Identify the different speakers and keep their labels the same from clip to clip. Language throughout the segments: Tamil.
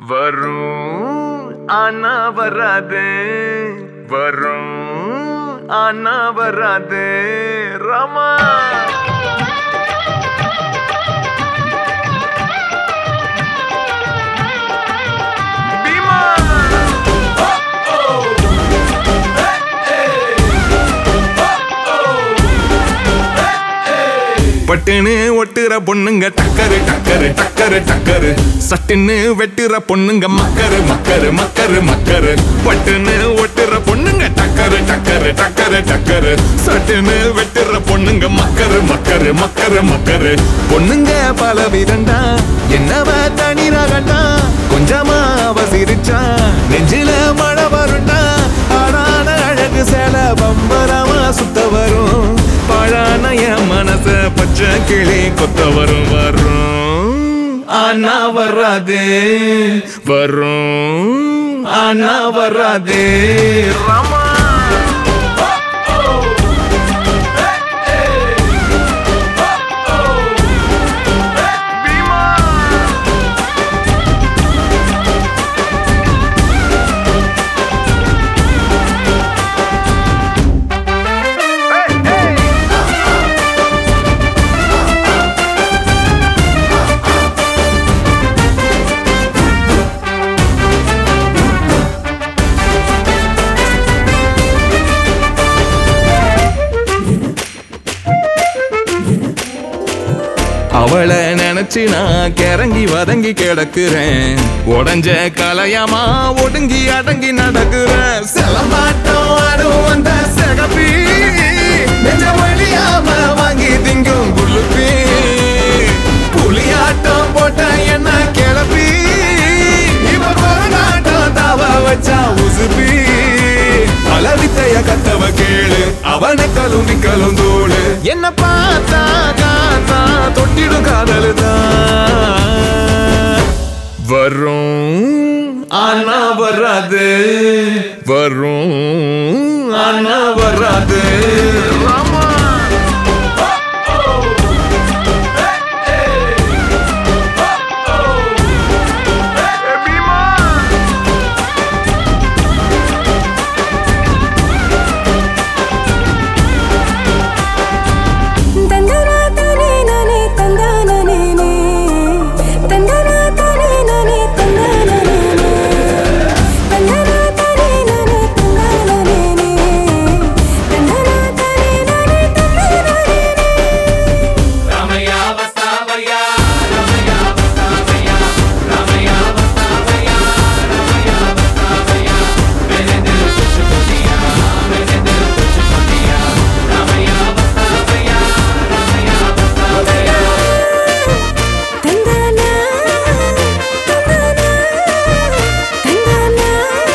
Speaker 1: வரும் ஆனா வராது வரும் ஆனா வராது ராமா பீமா
Speaker 2: பட்டுன்னு ஒட்டுற பொண்ணுங்க டக்கரு டக்கரு டக்கரு டக்கரு சட்டுன்னு வெட்டுற பொண்ணுங்க மக்கரு மக்கரு மக்கரு மக்கரு பட்டுன்னு ஒட்டுற பொண்ணுங்க டக்கரு டக்கரு டக்கரு டக்கரு சட்டுன்னு வெட்டுற பொண்ணுங்க மக்கரு மக்கரு மக்கரு மக்கரு பொண்ணுங்க பல விதண்டா என்னவ தனி ரகண்டா கொஞ்சமா அவ சிரிச்சா நெஞ்சில மழை வருண்டா ஆடான அழகு சேல பம்பரமா சுத்த வரும் பழான என் மனச பச்சை கிளி கொத்த வரும் வரும் ஆனா வராது வரும் ஆனா வராது
Speaker 1: ராமா பீமா Hey, hey.
Speaker 2: அவளை நினைச்சு நான் கிறங்கி வதங்கி கிடக்குறேன் உடஞ்ச கலையமா ஒடுங்கி அடங்கி நடக்குறேன் செலமாட்டம் ஆடும் வந்த சிகப்பி நெஞ்ச வழியாம வாங்கி திங்கும் குளுப்பி புலியாட்டம் போட்ட என்ன கிளப்பி இவ கொரநாட்டம் தவ வச்சா உசுப்பி பலவித்தைய கத்தவ கேளு அவனை கலுமி கலுந்தோடு என்ன பார்த்தா காத்தா தொட்டிடும் காதலுதான் வரும் ஆனா வராது வரும் ஆனா வராது
Speaker 1: ராமா Hey, பீமா
Speaker 3: தந்தனா தானே நானே தந்தானா நேனே தந்தனா தானே நானே தந்தானா நேனே தந்தனா தானே நானே தந்தானா நேனே தந்தனா தானே நானே தந்தானா நேனே தந்தானா தந்தானா தந்தானா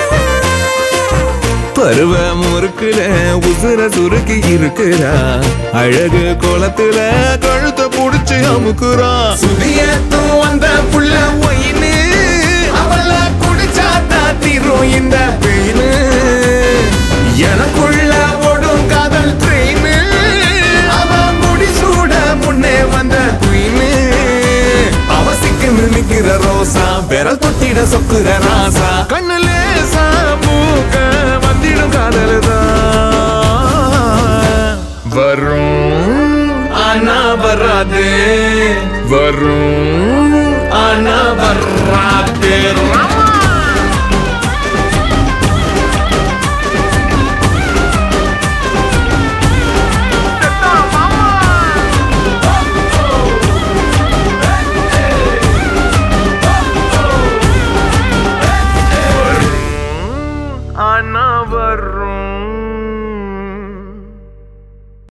Speaker 2: பருவ முறுக்குல உசுர சுருக்கி இருக்கிறா அழகு கோலத்துல கழுத்த புடிச்சு அமுக்குறா சுதியத்தும் வந்த புள்ள ஒயின்னு அவள குடிச்சாத்தா தீரும் இந்த பெயினு எனக்குள்ள ஓடும் காதல் ட்ரெயின் அவன் முடி சூட முன்னே வந்த குயின்னு அவசிக்கு நிக்கிற ரோசா விரல் தொட்டிட சொக்குற ராசா கண்ணுல சாம்பூக்க வந்திடும் காதலுதான் வரும் ஆனா வராது வரும்